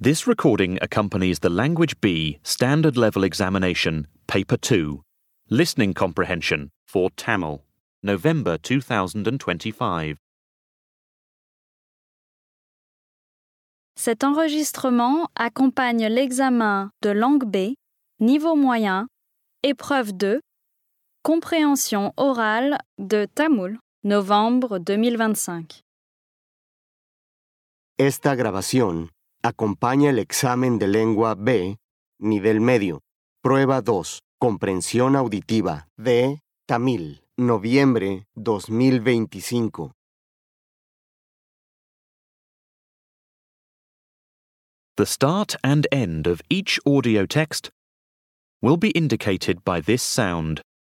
This recording accompanies the Language B Standard Level Examination, Paper 2, Listening Comprehension for Tamil, November 2025. Cet enregistrement accompagne l'examen de langue B, niveau moyen, épreuve 2, compréhension orale de Tamoul, novembre 2025. Esta grabación acompaña el examen de lengua B, nivel medio, prueba 2, comprensión auditiva de Tamil, noviembre 2025. The start and end of each audio text will be indicated by this sound.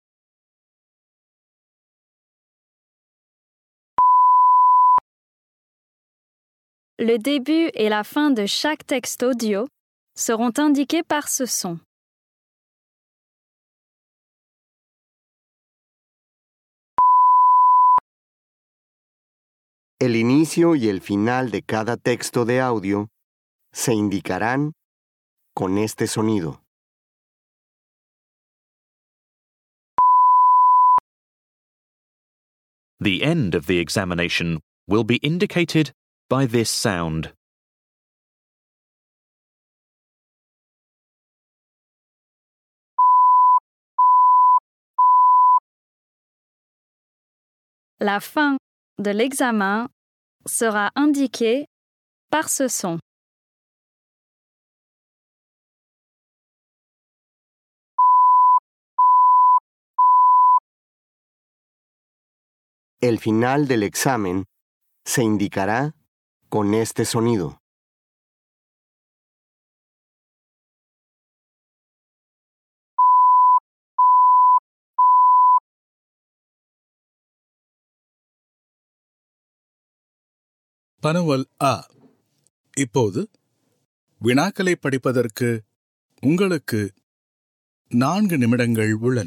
Le début et la fin de chaque texte audio seront indiqués par ce son. El inicio y el final de cada texto de audio se indicarán con este sonido. The end of the examination will be indicated by this sound. La fin de l'examen sera indiquée par ce son. El final del examen se indicará con este sonido. பனவல் அ இப்போது வினாக்களை படிப்பதற்கு உங்களுக்கு நான்கு நிமிடங்கள் உள்ளன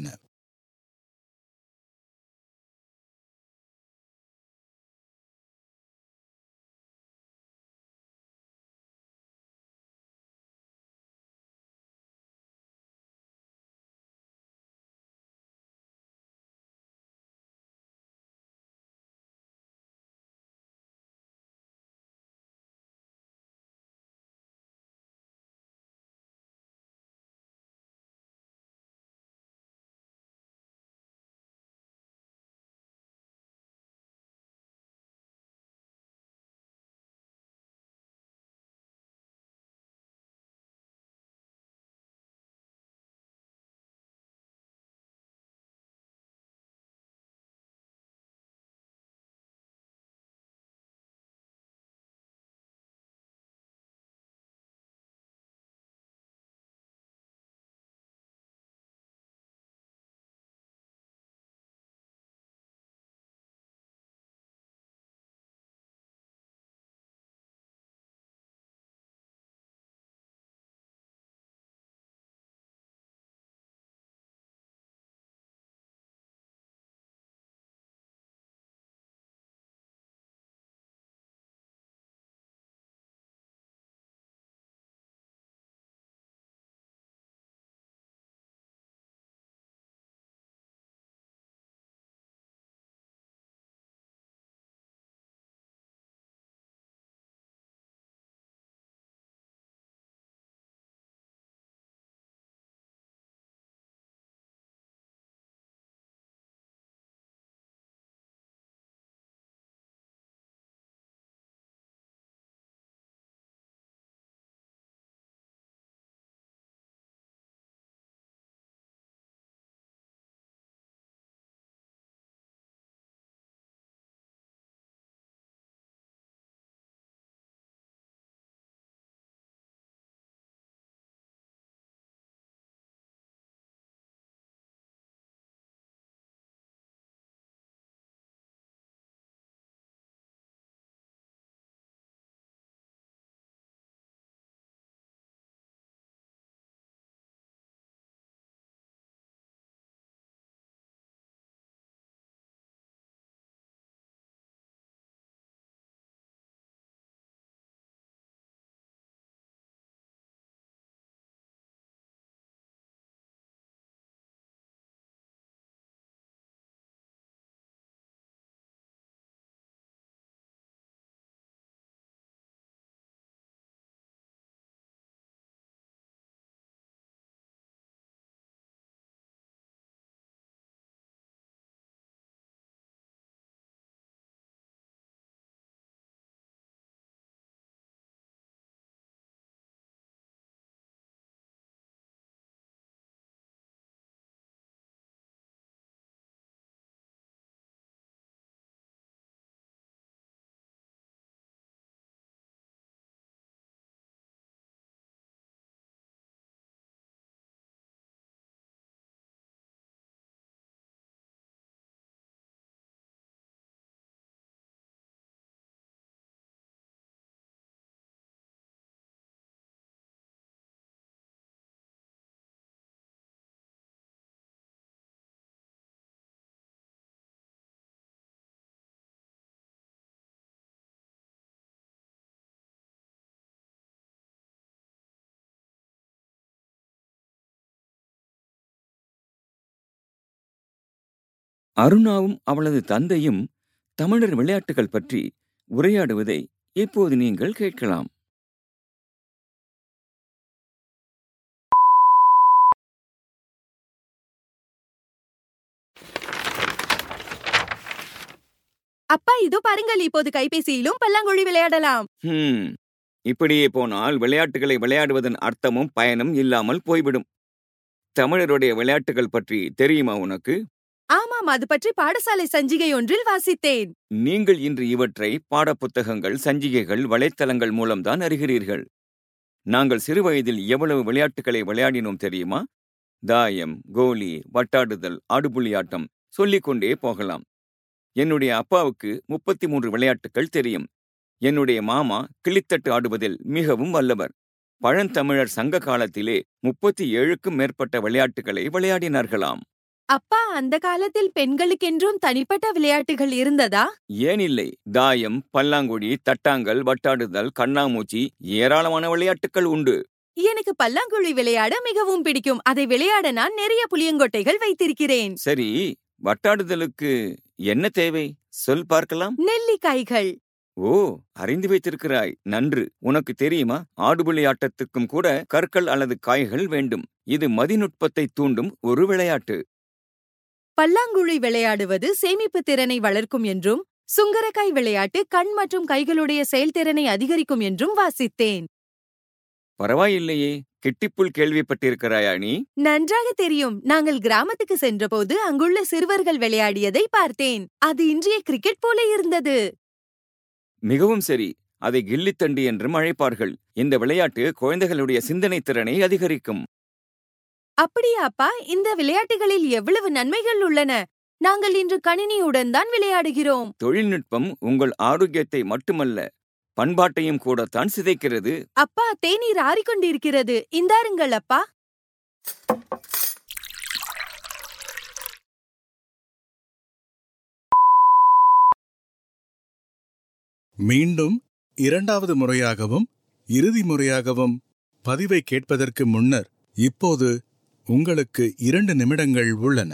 அருணாவும் அவளது தந்தையும் தமிழர் விளையாட்டுகள் பற்றி உரையாடுவதை இப்போது நீங்கள் கேட்கலாம் அப்பா இதோ பாருங்கள் இப்போது கைபேசியிலும் பல்லாங்குழி விளையாடலாம் ஹம் இப்படியே போனால் விளையாட்டுகளை விளையாடுவதன் அர்த்தமும் பயனும் இல்லாமல் போய்விடும் தமிழருடைய விளையாட்டுகள் பற்றி தெரியுமா உனக்கு ஆமாம் அது பற்றி பாடசாலை சஞ்சிகை ஒன்றில் வாசித்தேன் நீங்கள் இன்று இவற்றை பாடப்புத்தகங்கள் சஞ்சிகைகள் வலைத்தளங்கள் மூலம்தான் அறிகிறீர்கள் நாங்கள் சிறுவயதில் எவ்வளவு விளையாட்டுகளை விளையாடினோம் தெரியுமா தாயம் கோலி வட்டாடுதல் ஆடுபுலியாட்டம் சொல்லிக்கொண்டே போகலாம் என்னுடைய அப்பாவுக்கு முப்பத்தி மூன்று விளையாட்டுகள் தெரியும் என்னுடைய மாமா கிளித்தட்டு ஆடுவதில் மிகவும் வல்லவர் பழந்தமிழர் சங்க காலத்திலே முப்பத்தி ஏழுக்கும் மேற்பட்ட விளையாட்டுகளை விளையாடினார்களாம் அப்பா அந்த காலத்தில் பெண்களுக்கென்றும் தனிப்பட்ட விளையாட்டுகள் இருந்ததா ஏன் இல்லை தாயம் பல்லாங்குழி தட்டாங்கல் வட்டாடுதல் கண்ணாமூச்சி ஏராளமான விளையாட்டுகள் உண்டு எனக்கு பல்லாங்குழி விளையாட மிகவும் பிடிக்கும் அதை விளையாட நான் நிறைய புளியங்கொட்டைகள் வைத்திருக்கிறேன் சரி வட்டாடுதலுக்கு என்ன தேவை சொல் பார்க்கலாம் நெல்லிக்காய்கள் ஓ அறிந்து வைத்திருக்கிறாய் நன்று உனக்கு தெரியுமா ஆடுபுலி ஆட்டத்துக்கும் கூட கற்கள் அல்லது காய்கள் வேண்டும் இது மதிநுட்பத்தை தூண்டும் ஒரு விளையாட்டு பல்லாங்குழி விளையாடுவது சேமிப்பு திறனை வளர்க்கும் என்றும் சுங்கரக்காய் விளையாட்டு கண் மற்றும் கைகளுடைய செயல்திறனை அதிகரிக்கும் என்றும் வாசித்தேன் பரவாயில்லையே கிட்டிப்புல் கேள்விப்பட்டிருக்கிறாயா நீ நன்றாக தெரியும் நாங்கள் கிராமத்துக்கு சென்றபோது அங்குள்ள சிறுவர்கள் விளையாடியதை பார்த்தேன் அது இன்றைய கிரிக்கெட் போல இருந்தது மிகவும் சரி அதை கில்லித்தண்டு என்றும் அழைப்பார்கள் இந்த விளையாட்டு குழந்தைகளுடைய சிந்தனை திறனை அதிகரிக்கும் அப்படியா அப்பா இந்த விளையாட்டுகளில் எவ்வளவு நன்மைகள் உள்ளன நாங்கள் இன்று கணினியுடன் தான் விளையாடுகிறோம் தொழில்நுட்பம் உங்கள் ஆரோக்கியத்தை மட்டுமல்ல பண்பாட்டையும் கூடத்தான் சிதைக்கிறது அப்பா தேநீர் ஆறிக்கொண்டிருக்கிறது இந்தாருங்கள் அப்பா மீண்டும் இரண்டாவது முறையாகவும் இறுதி முறையாகவும் பதிவை கேட்பதற்கு முன்னர் இப்போது உங்களுக்கு இரண்டு நிமிடங்கள் உள்ளன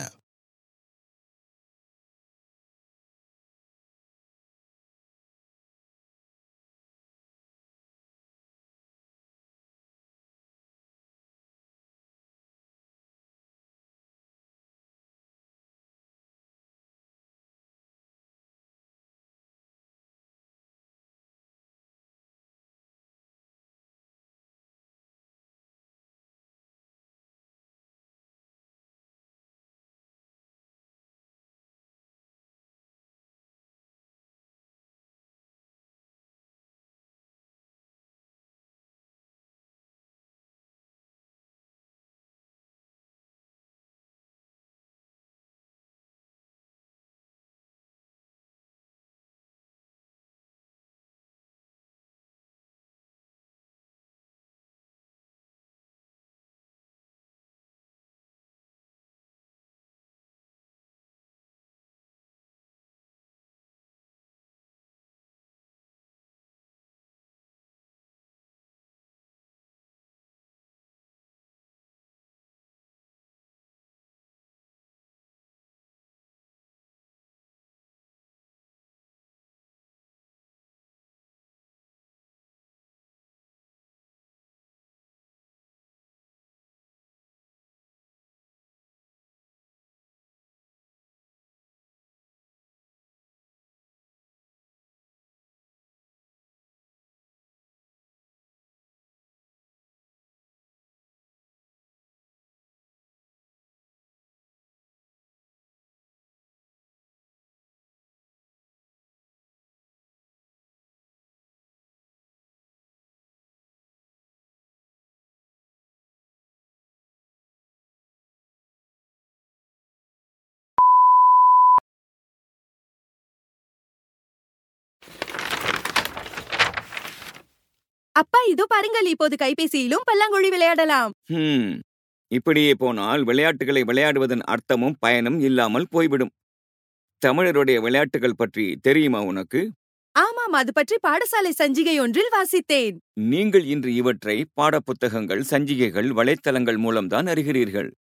அப்பா இதோ பாருங்கள் இப்போது கைபேசியிலும் பல்லாங்குழி விளையாடலாம் ஹம் இப்படியே போனால் விளையாட்டுகளை விளையாடுவதன் அர்த்தமும் பயனும் இல்லாமல் போய்விடும் தமிழருடைய விளையாட்டுகள் பற்றி தெரியுமா உனக்கு ஆமாம் அது பற்றி பாடசாலை சஞ்சிகை ஒன்றில் வாசித்தேன் நீங்கள் இன்று இவற்றை பாடப்புத்தகங்கள் சஞ்சிகைகள் வலைத்தளங்கள் மூலம்தான் அறிகிறீர்கள்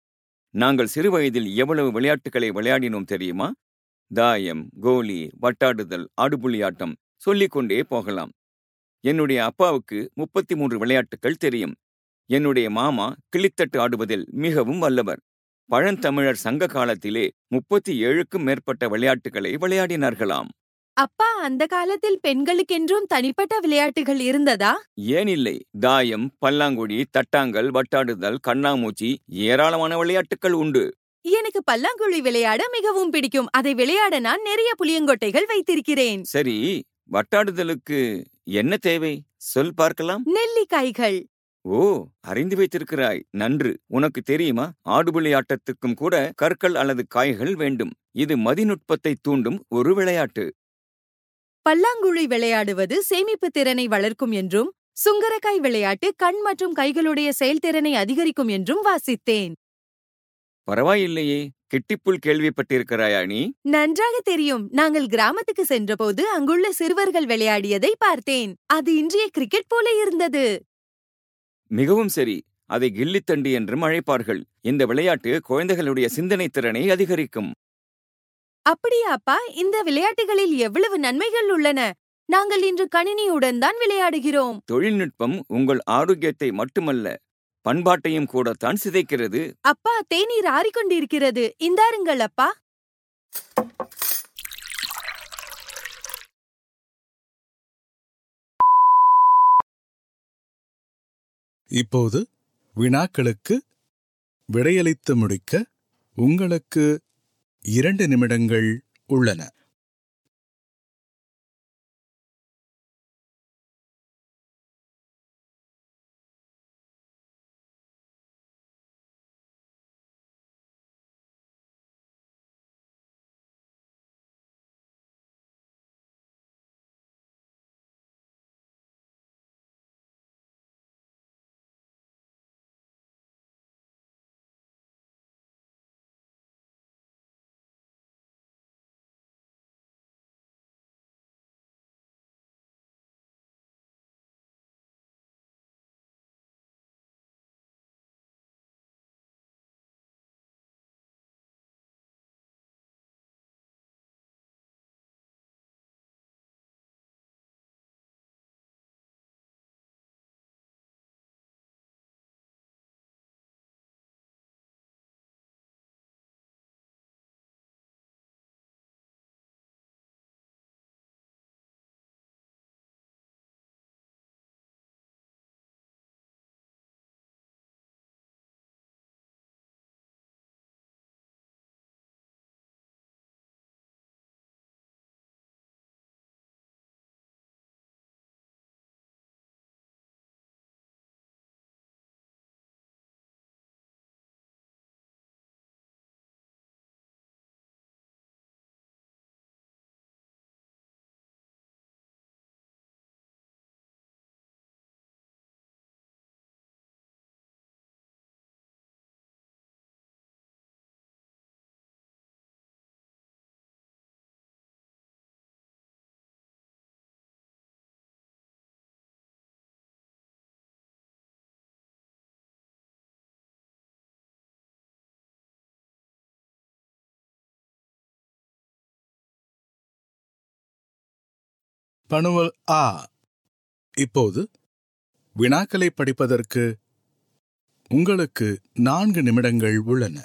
நாங்கள் சிறுவயதில் எவ்வளவு விளையாட்டுகளை விளையாடினோம் தெரியுமா தாயம் கோலி வட்டாடுதல் ஆடுபுலியாட்டம் சொல்லிக்கொண்டே போகலாம் என்னுடைய அப்பாவுக்கு முப்பத்தி மூன்று விளையாட்டுகள் தெரியும் என்னுடைய மாமா கிளித்தட்டு ஆடுவதில் மிகவும் வல்லவர் பழந்தமிழர் சங்க காலத்திலே முப்பத்தி ஏழுக்கும் மேற்பட்ட விளையாட்டுகளை விளையாடினார்களாம் அப்பா அந்த காலத்தில் பெண்களுக்கென்றும் தனிப்பட்ட விளையாட்டுகள் இருந்ததா ஏன் இல்லை தாயம் பல்லாங்குழி தட்டாங்கல் வட்டாடுதல் கண்ணாமூச்சி ஏராளமான விளையாட்டுகள் உண்டு எனக்கு பல்லாங்குழி விளையாட மிகவும் பிடிக்கும் அதை விளையாட நான் நிறைய புளியங்கொட்டைகள் வைத்திருக்கிறேன் சரி வட்டாடுதலுக்கு என்ன தேவை சொல் பார்க்கலாம் நெல்லிக்காய்கள் ஓ அறிந்து வைத்திருக்கிறாய் நன்று உனக்கு தெரியுமா ஆடுபுலி ஆட்டத்துக்கும் கூட கற்கள் அல்லது காய்கள் வேண்டும் இது மதிநுட்பத்தை தூண்டும் ஒரு விளையாட்டு பல்லாங்குழி விளையாடுவது சேமிப்பு திறனை வளர்க்கும் என்றும் சுங்கரக்காய் விளையாட்டு கண் மற்றும் கைகளுடைய செயல்திறனை அதிகரிக்கும் என்றும் வாசித்தேன் பரவாயில்லையே கிட்டிப்புல் கேள்விப்பட்டிருக்கிறாயா நீ நன்றாக தெரியும் நாங்கள் கிராமத்துக்கு சென்றபோது அங்குள்ள சிறுவர்கள் விளையாடியதை பார்த்தேன் அது இன்றைய கிரிக்கெட் போல இருந்தது மிகவும் சரி அதை கில்லித்தண்டு என்றும் அழைப்பார்கள் இந்த விளையாட்டு குழந்தைகளுடைய சிந்தனை திறனை அதிகரிக்கும் அப்படியா அப்பா இந்த விளையாட்டுகளில் எவ்வளவு நன்மைகள் உள்ளன நாங்கள் இன்று கணினியுடன் தான் விளையாடுகிறோம் தொழில்நுட்பம் உங்கள் ஆரோக்கியத்தை மட்டுமல்ல பண்பாட்டையும் கூடத்தான் சிதைக்கிறது அப்பா தேநீர் ஆறிக்கொண்டிருக்கிறது இந்தாருங்கள் அப்பா இப்போது வினாக்களுக்கு விடையளித்து முடிக்க உங்களுக்கு இரண்டு நிமிடங்கள் உள்ளன பணுவல் ஆ இப்போது வினாக்களை படிப்பதற்கு உங்களுக்கு நான்கு நிமிடங்கள் உள்ளன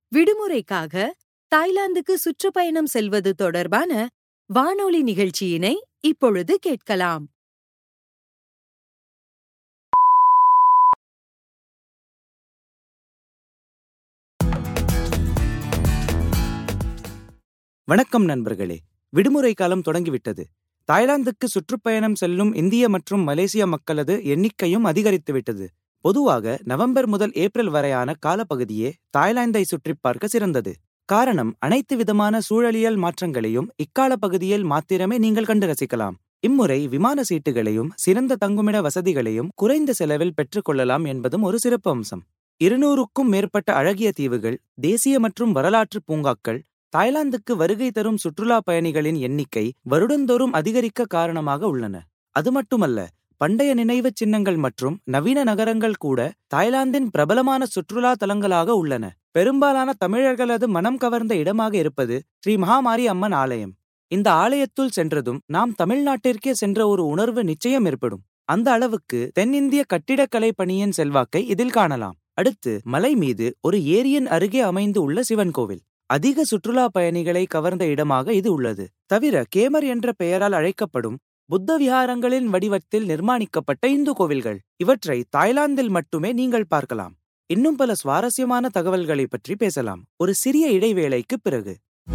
விடுமுறைக்காக தாய்லாந்துக்கு சுற்றுப்பயணம் செல்வது தொடர்பான வானொலி நிகழ்ச்சியினை இப்பொழுது கேட்கலாம் வணக்கம் நண்பர்களே விடுமுறை காலம் தொடங்கிவிட்டது தாய்லாந்துக்கு சுற்றுப்பயணம் செல்லும் இந்திய மற்றும் மலேசிய மக்களது எண்ணிக்கையும் அதிகரித்துவிட்டது பொதுவாக நவம்பர் முதல் ஏப்ரல் வரையான காலப்பகுதியே தாய்லாந்தை சுற்றிப் பார்க்க சிறந்தது காரணம் அனைத்து விதமான சூழலியல் மாற்றங்களையும் இக்கால பகுதியில் மாத்திரமே நீங்கள் கண்டு ரசிக்கலாம் இம்முறை விமான சீட்டுகளையும் சிறந்த தங்குமிட வசதிகளையும் குறைந்த செலவில் பெற்றுக்கொள்ளலாம் என்பதும் ஒரு சிறப்பு அம்சம் இருநூறுக்கும் மேற்பட்ட அழகிய தீவுகள் தேசிய மற்றும் வரலாற்று பூங்காக்கள் தாய்லாந்துக்கு வருகை தரும் சுற்றுலா பயணிகளின் எண்ணிக்கை வருடந்தோறும் அதிகரிக்க காரணமாக உள்ளன அது மட்டுமல்ல பண்டைய நினைவுச் சின்னங்கள் மற்றும் நவீன நகரங்கள் கூட தாய்லாந்தின் பிரபலமான சுற்றுலா தலங்களாக உள்ளன பெரும்பாலான தமிழர்களது மனம் கவர்ந்த இடமாக இருப்பது ஸ்ரீ மகாமாரி அம்மன் ஆலயம் இந்த ஆலயத்துள் சென்றதும் நாம் தமிழ்நாட்டிற்கே சென்ற ஒரு உணர்வு நிச்சயம் ஏற்படும் அந்த அளவுக்கு தென்னிந்திய கட்டிடக்கலை பணியின் செல்வாக்கை இதில் காணலாம் அடுத்து மலை மீது ஒரு ஏரியின் அருகே அமைந்து உள்ள சிவன் கோவில் அதிக சுற்றுலா பயணிகளை கவர்ந்த இடமாக இது உள்ளது தவிர கேமர் என்ற பெயரால் அழைக்கப்படும் புத்த விஹாரங்களின் வடிவத்தில் நிர்மாணிக்கப்பட்ட இந்து கோவில்கள் இவற்றை தாய்லாந்தில் மட்டுமே நீங்கள் பார்க்கலாம் இன்னும் பல சுவாரஸ்யமான தகவல்களை பற்றி பேசலாம் ஒரு சிறிய இடைவேளைக்கு பிறகு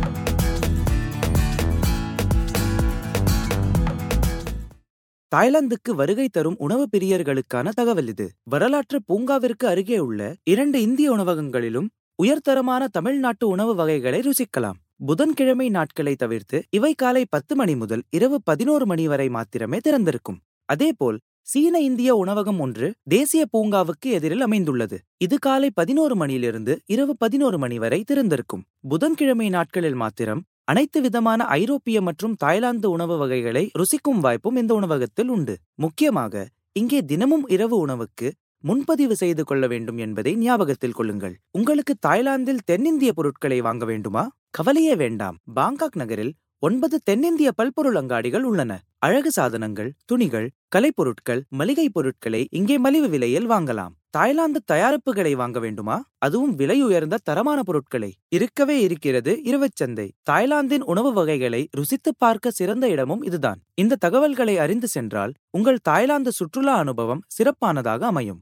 தாய்லாந்துக்கு வருகை தரும் உணவு பிரியர்களுக்கான தகவல் இது வரலாற்று பூங்காவிற்கு அருகே உள்ள இரண்டு இந்திய உணவகங்களிலும் உயர்தரமான தமிழ்நாட்டு உணவு வகைகளை ருசிக்கலாம் புதன்கிழமை நாட்களை தவிர்த்து இவை காலை பத்து மணி முதல் இரவு பதினோரு மணி வரை மாத்திரமே திறந்திருக்கும் அதேபோல் சீன இந்திய உணவகம் ஒன்று தேசிய பூங்காவுக்கு எதிரில் அமைந்துள்ளது இது காலை பதினோரு மணியிலிருந்து இரவு பதினோரு மணி வரை திறந்திருக்கும் புதன்கிழமை நாட்களில் மாத்திரம் அனைத்து விதமான ஐரோப்பிய மற்றும் தாய்லாந்து உணவு வகைகளை ருசிக்கும் வாய்ப்பும் இந்த உணவகத்தில் உண்டு முக்கியமாக இங்கே தினமும் இரவு உணவுக்கு முன்பதிவு செய்து கொள்ள வேண்டும் என்பதை ஞாபகத்தில் கொள்ளுங்கள் உங்களுக்கு தாய்லாந்தில் தென்னிந்திய பொருட்களை வாங்க வேண்டுமா கவலையே வேண்டாம் பாங்காக் நகரில் ஒன்பது தென்னிந்திய பல்பொருள் அங்காடிகள் உள்ளன அழகு சாதனங்கள் துணிகள் கலைப்பொருட்கள் மளிகை பொருட்களை இங்கே மலிவு விலையில் வாங்கலாம் தாய்லாந்து தயாரிப்புகளை வாங்க வேண்டுமா அதுவும் விலை உயர்ந்த தரமான பொருட்களை இருக்கவே இருக்கிறது இருவச்சந்தை தாய்லாந்தின் உணவு வகைகளை ருசித்து பார்க்க சிறந்த இடமும் இதுதான் இந்த தகவல்களை அறிந்து சென்றால் உங்கள் தாய்லாந்து சுற்றுலா அனுபவம் சிறப்பானதாக அமையும்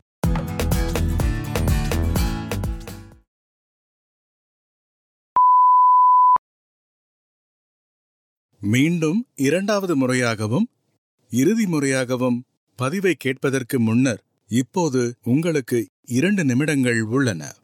மீண்டும் இரண்டாவது முறையாகவும் இறுதி முறையாகவும் பதிவை கேட்பதற்கு முன்னர் இப்போது உங்களுக்கு இரண்டு நிமிடங்கள் உள்ளன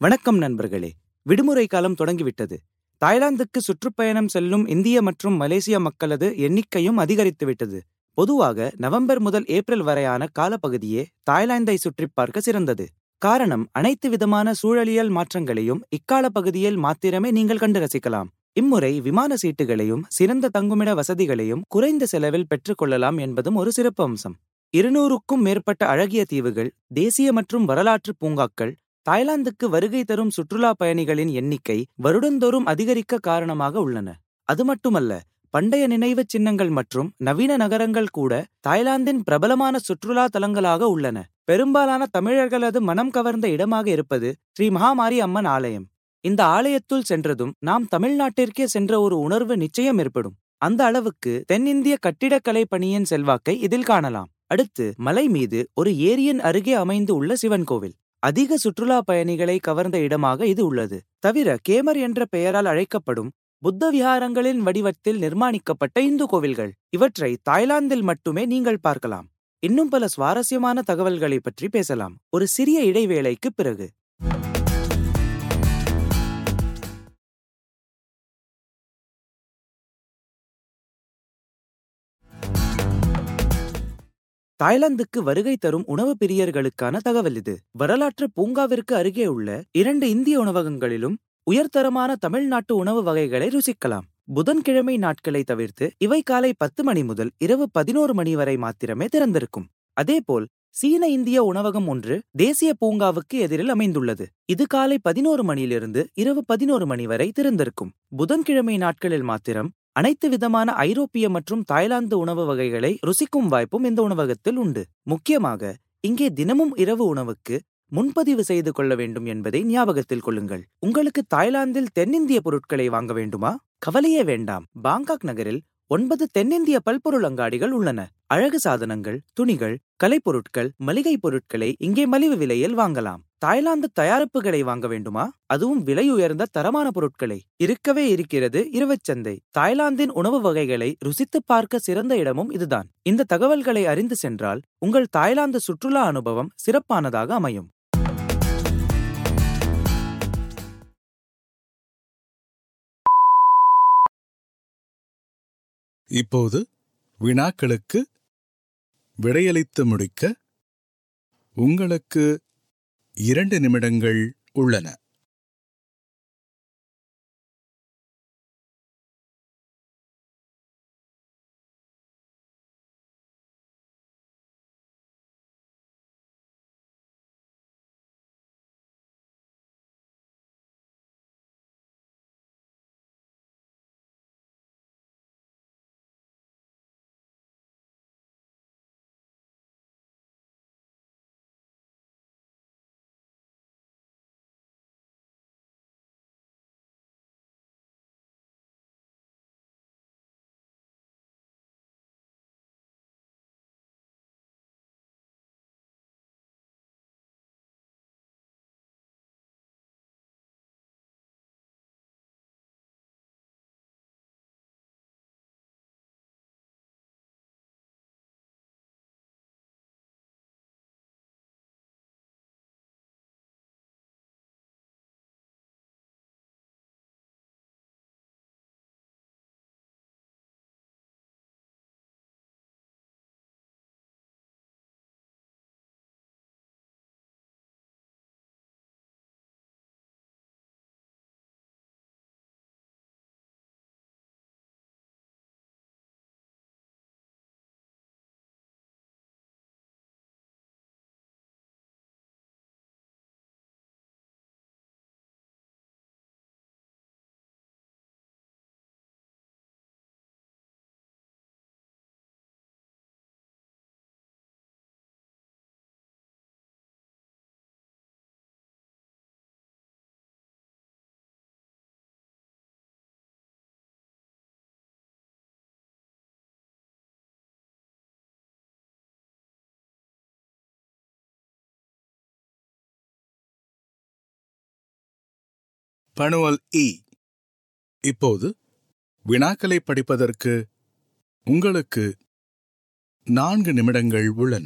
வணக்கம் நண்பர்களே விடுமுறை காலம் தொடங்கிவிட்டது தாய்லாந்துக்கு சுற்றுப்பயணம் செல்லும் இந்திய மற்றும் மலேசிய மக்களது எண்ணிக்கையும் அதிகரித்துவிட்டது பொதுவாக நவம்பர் முதல் ஏப்ரல் வரையான காலப்பகுதியே தாய்லாந்தை சுற்றிப் பார்க்க சிறந்தது காரணம் அனைத்து விதமான சூழலியல் மாற்றங்களையும் இக்கால பகுதியில் மாத்திரமே நீங்கள் கண்டு ரசிக்கலாம் இம்முறை விமான சீட்டுகளையும் சிறந்த தங்குமிட வசதிகளையும் குறைந்த செலவில் பெற்றுக்கொள்ளலாம் என்பதும் ஒரு சிறப்பு அம்சம் இருநூறுக்கும் மேற்பட்ட அழகிய தீவுகள் தேசிய மற்றும் வரலாற்று பூங்காக்கள் தாய்லாந்துக்கு வருகை தரும் சுற்றுலா பயணிகளின் எண்ணிக்கை வருடந்தோறும் அதிகரிக்க காரணமாக உள்ளன அது மட்டுமல்ல பண்டைய நினைவுச் சின்னங்கள் மற்றும் நவீன நகரங்கள் கூட தாய்லாந்தின் பிரபலமான சுற்றுலா தலங்களாக உள்ளன பெரும்பாலான தமிழர்களது மனம் கவர்ந்த இடமாக இருப்பது ஸ்ரீ மகாமாரி அம்மன் ஆலயம் இந்த ஆலயத்துள் சென்றதும் நாம் தமிழ்நாட்டிற்கே சென்ற ஒரு உணர்வு நிச்சயம் ஏற்படும் அந்த அளவுக்கு தென்னிந்திய கட்டிடக்கலை பணியின் செல்வாக்கை இதில் காணலாம் அடுத்து மலை மீது ஒரு ஏரியின் அருகே அமைந்து உள்ள சிவன் கோவில் அதிக சுற்றுலா பயணிகளை கவர்ந்த இடமாக இது உள்ளது தவிர கேமர் என்ற பெயரால் அழைக்கப்படும் புத்த விஹாரங்களின் வடிவத்தில் நிர்மாணிக்கப்பட்ட இந்து கோவில்கள் இவற்றை தாய்லாந்தில் மட்டுமே நீங்கள் பார்க்கலாம் இன்னும் பல சுவாரஸ்யமான தகவல்களை பற்றி பேசலாம் ஒரு சிறிய இடைவேளைக்கு பிறகு தாய்லாந்துக்கு வருகை தரும் உணவு பிரியர்களுக்கான தகவல் இது வரலாற்று பூங்காவிற்கு அருகே உள்ள இரண்டு இந்திய உணவகங்களிலும் உயர்தரமான தமிழ்நாட்டு உணவு வகைகளை ருசிக்கலாம் புதன்கிழமை நாட்களை தவிர்த்து இவை காலை பத்து மணி முதல் இரவு பதினோரு மணி வரை மாத்திரமே திறந்திருக்கும் அதேபோல் சீன இந்திய உணவகம் ஒன்று தேசிய பூங்காவுக்கு எதிரில் அமைந்துள்ளது இது காலை பதினோரு மணியிலிருந்து இரவு பதினோரு மணி வரை திறந்திருக்கும் புதன்கிழமை நாட்களில் மாத்திரம் அனைத்து விதமான ஐரோப்பிய மற்றும் தாய்லாந்து உணவு வகைகளை ருசிக்கும் வாய்ப்பும் இந்த உணவகத்தில் உண்டு முக்கியமாக இங்கே தினமும் இரவு உணவுக்கு முன்பதிவு செய்து கொள்ள வேண்டும் என்பதை ஞாபகத்தில் கொள்ளுங்கள் உங்களுக்கு தாய்லாந்தில் தென்னிந்திய பொருட்களை வாங்க வேண்டுமா கவலையே வேண்டாம் பாங்காக் நகரில் ஒன்பது தென்னிந்திய பல்பொருள் அங்காடிகள் உள்ளன அழகு சாதனங்கள் துணிகள் கலைப்பொருட்கள் மளிகை பொருட்களை இங்கே மலிவு விலையில் வாங்கலாம் தாய்லாந்து தயாரிப்புகளை வாங்க வேண்டுமா அதுவும் விலை உயர்ந்த தரமான பொருட்களை இருக்கவே இருக்கிறது இருவச்சந்தை தாய்லாந்தின் உணவு வகைகளை ருசித்து பார்க்க சிறந்த இடமும் இதுதான் இந்த தகவல்களை அறிந்து சென்றால் உங்கள் தாய்லாந்து சுற்றுலா அனுபவம் சிறப்பானதாக அமையும் இப்போது வினாக்களுக்கு விடையளித்து முடிக்க உங்களுக்கு இரண்டு நிமிடங்கள் உள்ளன பணுவல் இ இப்போது வினாக்களை படிப்பதற்கு உங்களுக்கு நான்கு நிமிடங்கள் உள்ளன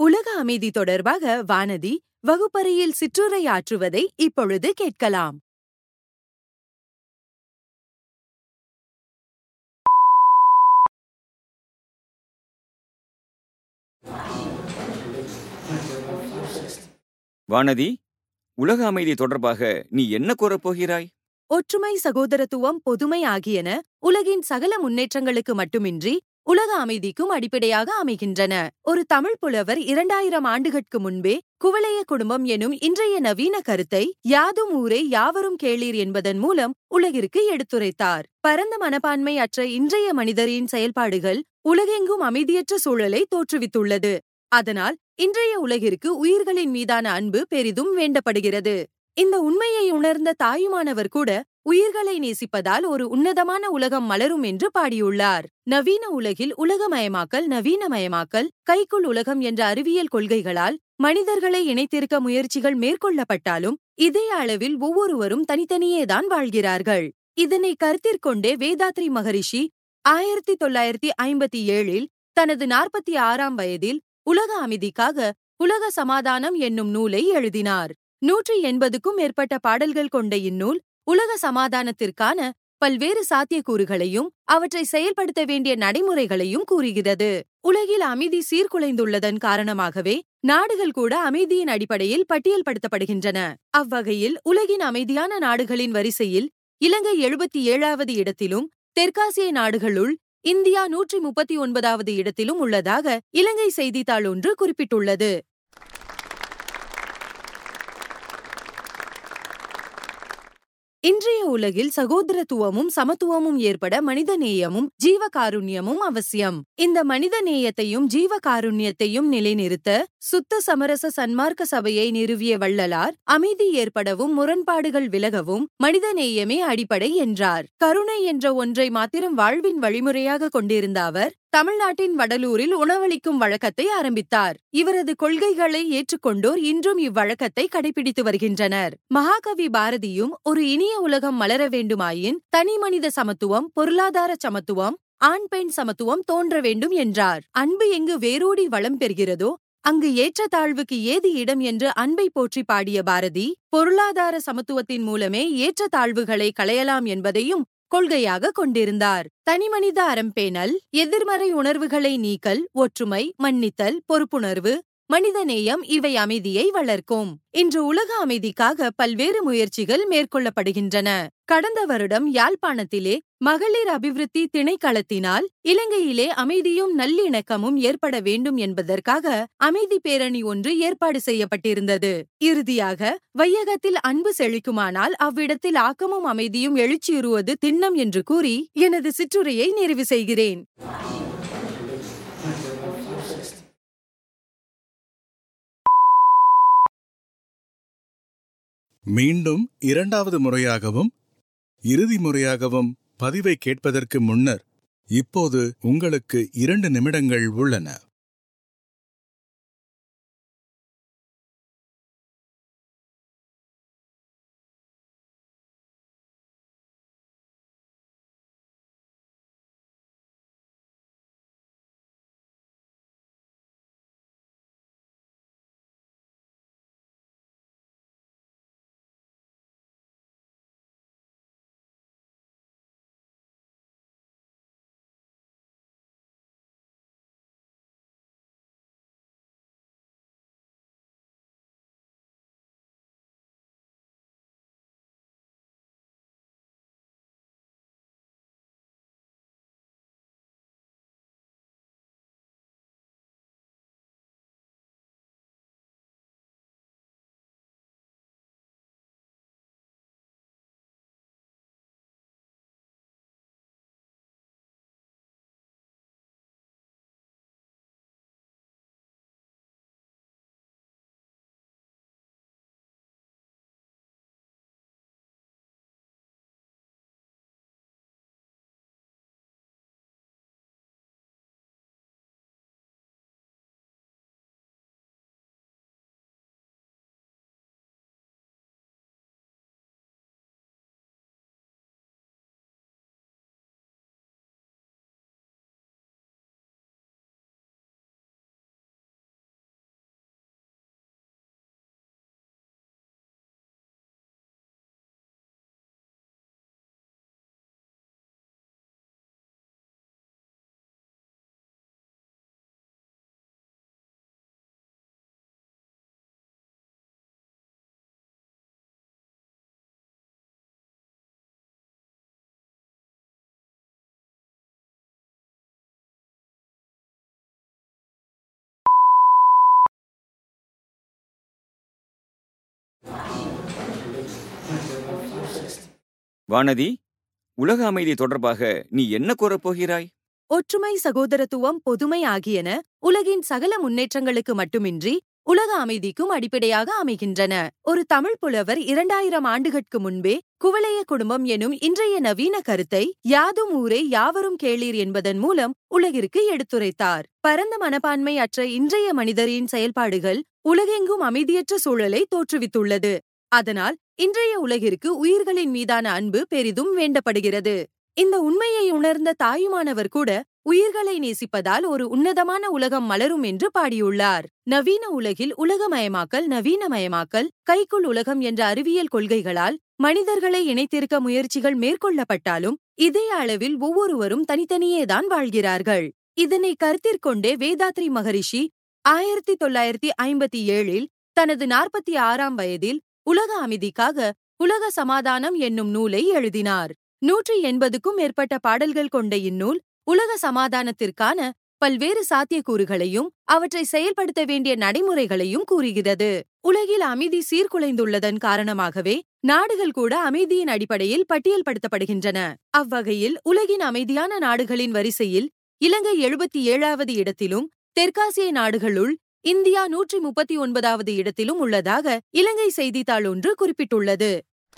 உலக அமைதி தொடர்பாக வானதி வகுப்பறையில் சிற்றுரை ஆற்றுவதை இப்பொழுது கேட்கலாம் வானதி உலக அமைதி தொடர்பாக நீ என்ன கூறப் போகிறாய் ஒற்றுமை சகோதரத்துவம் பொதுமை ஆகியன உலகின் சகல முன்னேற்றங்களுக்கு மட்டுமின்றி உலக அமைதிக்கும் அடிப்படையாக அமைகின்றன ஒரு தமிழ் புலவர் இரண்டாயிரம் ஆண்டுகட்கு முன்பே குவளைய குடும்பம் எனும் இன்றைய நவீன கருத்தை யாதும் ஊரே யாவரும் கேளீர் என்பதன் மூலம் உலகிற்கு எடுத்துரைத்தார் பரந்த மனப்பான்மை அற்ற இன்றைய மனிதரின் செயல்பாடுகள் உலகெங்கும் அமைதியற்ற சூழலை தோற்றுவித்துள்ளது அதனால் இன்றைய உலகிற்கு உயிர்களின் மீதான அன்பு பெரிதும் வேண்டப்படுகிறது இந்த உண்மையை உணர்ந்த தாயுமானவர் கூட உயிர்களை நேசிப்பதால் ஒரு உன்னதமான உலகம் மலரும் என்று பாடியுள்ளார் நவீன உலகில் உலகமயமாக்கல் நவீனமயமாக்கல் கைக்குள் உலகம் என்ற அறிவியல் கொள்கைகளால் மனிதர்களை இணைத்திருக்க முயற்சிகள் மேற்கொள்ளப்பட்டாலும் இதே அளவில் ஒவ்வொருவரும் தனித்தனியேதான் வாழ்கிறார்கள் இதனை கருத்திற்கொண்டே வேதாத்ரி மகரிஷி ஆயிரத்தி தொள்ளாயிரத்தி ஐம்பத்தி ஏழில் தனது நாற்பத்தி ஆறாம் வயதில் உலக அமைதிக்காக உலக சமாதானம் என்னும் நூலை எழுதினார் நூற்றி எண்பதுக்கும் மேற்பட்ட பாடல்கள் கொண்ட இந்நூல் உலக சமாதானத்திற்கான பல்வேறு சாத்தியக்கூறுகளையும் அவற்றை செயல்படுத்த வேண்டிய நடைமுறைகளையும் கூறுகிறது உலகில் அமைதி சீர்குலைந்துள்ளதன் காரணமாகவே நாடுகள் கூட அமைதியின் அடிப்படையில் பட்டியல்படுத்தப்படுகின்றன அவ்வகையில் உலகின் அமைதியான நாடுகளின் வரிசையில் இலங்கை எழுபத்தி ஏழாவது இடத்திலும் தெற்காசிய நாடுகளுள் இந்தியா நூற்றி முப்பத்தி ஒன்பதாவது இடத்திலும் உள்ளதாக இலங்கை செய்தித்தாள் ஒன்று குறிப்பிட்டுள்ளது இன்றைய உலகில் சகோதரத்துவமும் சமத்துவமும் ஏற்பட மனிதநேயமும் ஜீவகாருண்யமும் அவசியம் இந்த மனித நேயத்தையும் ஜீவகாருண்யத்தையும் நிலைநிறுத்த சுத்த சமரச சன்மார்க்க சபையை நிறுவிய வள்ளலார் அமைதி ஏற்படவும் முரண்பாடுகள் விலகவும் மனிதநேயமே அடிப்படை என்றார் கருணை என்ற ஒன்றை மாத்திரம் வாழ்வின் வழிமுறையாக கொண்டிருந்த அவர் தமிழ்நாட்டின் வடலூரில் உணவளிக்கும் வழக்கத்தை ஆரம்பித்தார் இவரது கொள்கைகளை ஏற்றுக்கொண்டோர் இன்றும் இவ்வழக்கத்தை கடைபிடித்து வருகின்றனர் மகாகவி பாரதியும் ஒரு இனிய உலகம் மலர வேண்டுமாயின் தனி மனித சமத்துவம் பொருளாதார சமத்துவம் ஆண் பெண் சமத்துவம் தோன்ற வேண்டும் என்றார் அன்பு எங்கு வேரோடி வளம் பெறுகிறதோ அங்கு ஏற்றத்தாழ்வுக்கு ஏது இடம் என்று அன்பை போற்றி பாடிய பாரதி பொருளாதார சமத்துவத்தின் மூலமே ஏற்றத்தாழ்வுகளை களையலாம் என்பதையும் கொள்கையாக கொண்டிருந்தார் தனிமனித அறம்பேணல் எதிர்மறை உணர்வுகளை நீக்கல் ஒற்றுமை மன்னித்தல் பொறுப்புணர்வு மனிதநேயம் இவை அமைதியை வளர்க்கும் இன்று உலக அமைதிக்காக பல்வேறு முயற்சிகள் மேற்கொள்ளப்படுகின்றன கடந்த வருடம் யாழ்ப்பாணத்திலே மகளிர் அபிவிருத்தி திணைக்களத்தினால் இலங்கையிலே அமைதியும் நல்லிணக்கமும் ஏற்பட வேண்டும் என்பதற்காக அமைதி பேரணி ஒன்று ஏற்பாடு செய்யப்பட்டிருந்தது இறுதியாக வையகத்தில் அன்பு செழிக்குமானால் அவ்விடத்தில் ஆக்கமும் அமைதியும் எழுச்சியுறுவது திண்ணம் என்று கூறி எனது சிற்றுரையை நிறைவு செய்கிறேன் மீண்டும் இரண்டாவது முறையாகவும் இறுதி முறையாகவும் பதிவை கேட்பதற்கு முன்னர் இப்போது உங்களுக்கு இரண்டு நிமிடங்கள் உள்ளன வானதி உலக அமைதி தொடர்பாக நீ என்ன கூறப் போகிறாய் ஒற்றுமை சகோதரத்துவம் பொதுமை ஆகியன உலகின் சகல முன்னேற்றங்களுக்கு மட்டுமின்றி உலக அமைதிக்கும் அடிப்படையாக அமைகின்றன ஒரு தமிழ் புலவர் இரண்டாயிரம் ஆண்டுகட்கு முன்பே குவளைய குடும்பம் எனும் இன்றைய நவீன கருத்தை யாதும் ஊரே யாவரும் கேளீர் என்பதன் மூலம் உலகிற்கு எடுத்துரைத்தார் பரந்த மனப்பான்மை அற்ற இன்றைய மனிதரின் செயல்பாடுகள் உலகெங்கும் அமைதியற்ற சூழலை தோற்றுவித்துள்ளது அதனால் இன்றைய உலகிற்கு உயிர்களின் மீதான அன்பு பெரிதும் வேண்டப்படுகிறது இந்த உண்மையை உணர்ந்த தாயுமானவர் கூட உயிர்களை நேசிப்பதால் ஒரு உன்னதமான உலகம் மலரும் என்று பாடியுள்ளார் நவீன உலகில் உலகமயமாக்கல் நவீனமயமாக்கல் கைக்குள் உலகம் என்ற அறிவியல் கொள்கைகளால் மனிதர்களை இணைத்திருக்க முயற்சிகள் மேற்கொள்ளப்பட்டாலும் இதே அளவில் ஒவ்வொருவரும் தனித்தனியேதான் வாழ்கிறார்கள் இதனை கருத்திற்கொண்டே வேதாத்ரி மகரிஷி ஆயிரத்தி தொள்ளாயிரத்தி ஐம்பத்தி ஏழில் தனது நாற்பத்தி ஆறாம் வயதில் உலக அமைதிக்காக உலக சமாதானம் என்னும் நூலை எழுதினார் நூற்றி எண்பதுக்கும் மேற்பட்ட பாடல்கள் கொண்ட இந்நூல் உலக சமாதானத்திற்கான பல்வேறு சாத்தியக்கூறுகளையும் அவற்றை செயல்படுத்த வேண்டிய நடைமுறைகளையும் கூறுகிறது உலகில் அமைதி சீர்குலைந்துள்ளதன் காரணமாகவே நாடுகள் கூட அமைதியின் அடிப்படையில் பட்டியல்படுத்தப்படுகின்றன அவ்வகையில் உலகின் அமைதியான நாடுகளின் வரிசையில் இலங்கை எழுபத்தி ஏழாவது இடத்திலும் தெற்காசிய நாடுகளுள் இந்தியா நூற்றி முப்பத்தி ஒன்பதாவது இடத்திலும் உள்ளதாக இலங்கை செய்தித்தாள் ஒன்று குறிப்பிட்டுள்ளது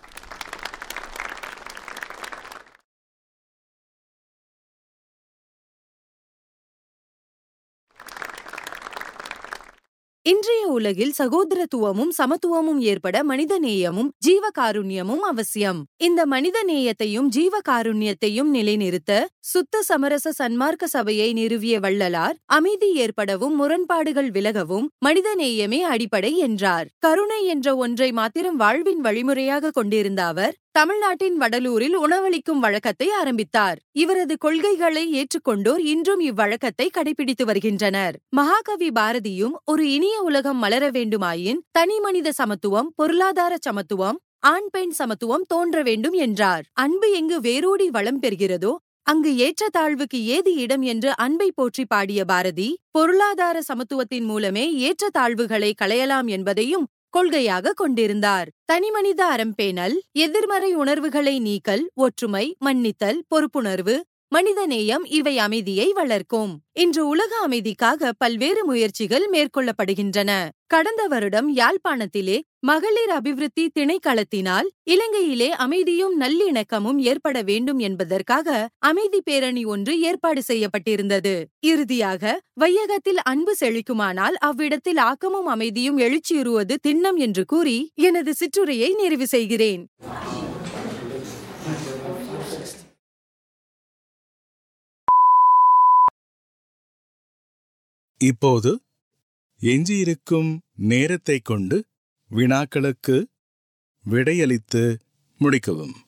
இன்றைய உலகில் சகோதரத்துவமும் சமத்துவமும் ஏற்பட மனிதநேயமும் ஜீவகாருண்யமும் அவசியம் இந்த மனித நேயத்தையும் ஜீவகாருண்யத்தையும் நிலைநிறுத்த சுத்த சமரச சன்மார்க்க சபையை நிறுவிய வள்ளலார் அமைதி ஏற்படவும் முரண்பாடுகள் விலகவும் மனிதநேயமே அடிப்படை என்றார் கருணை என்ற ஒன்றை மாத்திரம் வாழ்வின் வழிமுறையாக கொண்டிருந்த அவர் தமிழ்நாட்டின் வடலூரில் உணவளிக்கும் வழக்கத்தை ஆரம்பித்தார் இவரது கொள்கைகளை ஏற்றுக்கொண்டோர் இன்றும் இவ்வழக்கத்தை கடைபிடித்து வருகின்றனர் மகாகவி பாரதியும் ஒரு இனிய உலகம் மலர வேண்டுமாயின் தனி மனித சமத்துவம் பொருளாதார சமத்துவம் ஆண் பெண் சமத்துவம் தோன்ற வேண்டும் என்றார் அன்பு எங்கு வேரோடி வளம் பெறுகிறதோ அங்கு ஏற்றத்தாழ்வுக்கு ஏது இடம் என்று அன்பை போற்றி பாடிய பாரதி பொருளாதார சமத்துவத்தின் மூலமே ஏற்றத்தாழ்வுகளை களையலாம் என்பதையும் கொள்கையாக கொண்டிருந்தார் தனிமனித அறம்பேணல் எதிர்மறை உணர்வுகளை நீக்கல் ஒற்றுமை மன்னித்தல் பொறுப்புணர்வு மனிதநேயம் இவை அமைதியை வளர்க்கும் இன்று உலக அமைதிக்காக பல்வேறு முயற்சிகள் மேற்கொள்ளப்படுகின்றன கடந்த வருடம் யாழ்ப்பாணத்திலே மகளிர் அபிவிருத்தி திணைக்களத்தினால் இலங்கையிலே அமைதியும் நல்லிணக்கமும் ஏற்பட வேண்டும் என்பதற்காக அமைதி பேரணி ஒன்று ஏற்பாடு செய்யப்பட்டிருந்தது இறுதியாக வையகத்தில் அன்பு செழிக்குமானால் அவ்விடத்தில் ஆக்கமும் அமைதியும் எழுச்சியுறுவது திண்ணம் என்று கூறி எனது சிற்றுரையை நிறைவு செய்கிறேன் இப்போது எஞ்சியிருக்கும் நேரத்தைக் கொண்டு வினாக்களுக்கு விடையளித்து முடிக்கவும்